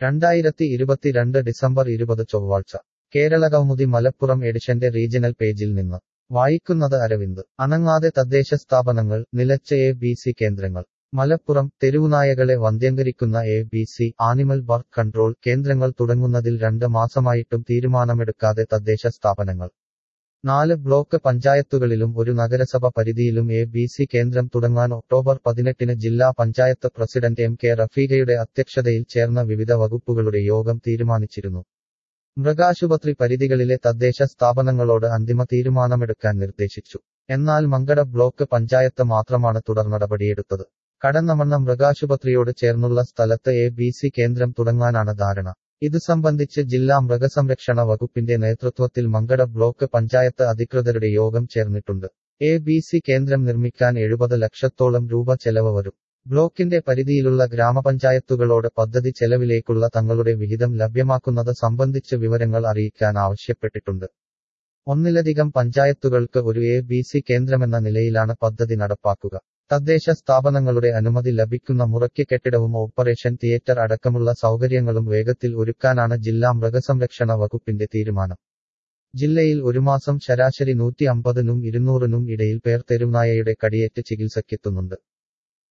രണ്ടായിരത്തി ഇരുപത്തിരണ്ട് ഡിസംബർ ഇരുപത് ചൊവ്വാഴ്ച കേരള കൗമുദി മലപ്പുറം എഡിഷന്റെ റീജിയണൽ പേജിൽ നിന്ന് വായിക്കുന്നത് അരവിന്ദ് അനങ്ങാതെ തദ്ദേശ സ്ഥാപനങ്ങൾ നിലച്ച എ ബി സി കേന്ദ്രങ്ങൾ മലപ്പുറം തെരുവുനായകളെ വന്ധ്യംകരിക്കുന്ന A B C animal birth control കേന്ദ്രങ്ങൾ തുടങ്ങുന്നതിൽ രണ്ട് മാസമായിട്ടും തീരുമാനമെടുക്കാതെ തദ്ദേശ സ്ഥാപനങ്ങൾ നാല് ബ്ലോക്ക് പഞ്ചായത്തുകളിലും ഒരു നഗരസഭ പരിധിയിലും എ ബി സി കേന്ദ്രം തുടങ്ങാൻ ഒക്ടോബർ പതിനെട്ടിന് ജില്ലാ പഞ്ചായത്ത് പ്രസിഡന്റ് എം കെ റഫീഖയുടെ അധ്യക്ഷതയിൽ ചേർന്ന വിവിധ വകുപ്പുകളുടെ യോഗം തീരുമാനിച്ചിരുന്നു മൃഗാശുപത്രി പരിധികളിലെ തദ്ദേശ സ്ഥാപനങ്ങളോട് അന്തിമ തീരുമാനമെടുക്കാൻ നിർദ്ദേശിച്ചു എന്നാൽ മങ്കട ബ്ലോക്ക് പഞ്ചായത്ത് മാത്രമാണ് തുടർ നടപടിയെടുത്തത് കടന്നമണ്ണ മൃഗാശുപത്രിയോട് ചേർന്നുള്ള സ്ഥലത്ത് എ ബി സി കേന്ദ്രം തുടങ്ങാനാണ് ധാരണ ഇത് സംബന്ധിച്ച് ജില്ലാ മൃഗസംരക്ഷണ വകുപ്പിന്റെ നേതൃത്വത്തിൽ മങ്കട ബ്ലോക്ക് പഞ്ചായത്ത് അധികൃതരുടെ യോഗം ചേർന്നിട്ടുണ്ട് എ ബി സി കേന്ദ്രം നിർമ്മിക്കാൻ എഴുപത് ലക്ഷത്തോളം രൂപ ചെലവ് വരും ബ്ലോക്കിന്റെ പരിധിയിലുള്ള ഗ്രാമപഞ്ചായത്തുകളോട് പദ്ധതി ചെലവിലേക്കുള്ള തങ്ങളുടെ വിഹിതം ലഭ്യമാക്കുന്നത് സംബന്ധിച്ച് വിവരങ്ങൾ അറിയിക്കാൻ ആവശ്യപ്പെട്ടിട്ടുണ്ട് ഒന്നിലധികം പഞ്ചായത്തുകൾക്ക് ഒരു എ ബി സി കേന്ദ്രമെന്ന നിലയിലാണ് പദ്ധതി നടപ്പാക്കുക തദ്ദേശ സ്ഥാപനങ്ങളുടെ അനുമതി ലഭിക്കുന്ന മുറയ്ക്ക് കെട്ടിടവും ഓപ്പറേഷൻ തിയേറ്റർ അടക്കമുള്ള സൗകര്യങ്ങളും വേഗത്തിൽ ഒരുക്കാനാണ് ജില്ലാ മൃഗസംരക്ഷണ വകുപ്പിന്റെ തീരുമാനം ജില്ലയിൽ ഒരു മാസം ശരാശരി നൂറ്റി അമ്പതിനും ഇരുന്നൂറിനും ഇടയിൽ പേർ തെരുവുനായയുടെ കടിയേറ്റ് ചികിത്സയ്ക്കെത്തുന്നുണ്ട്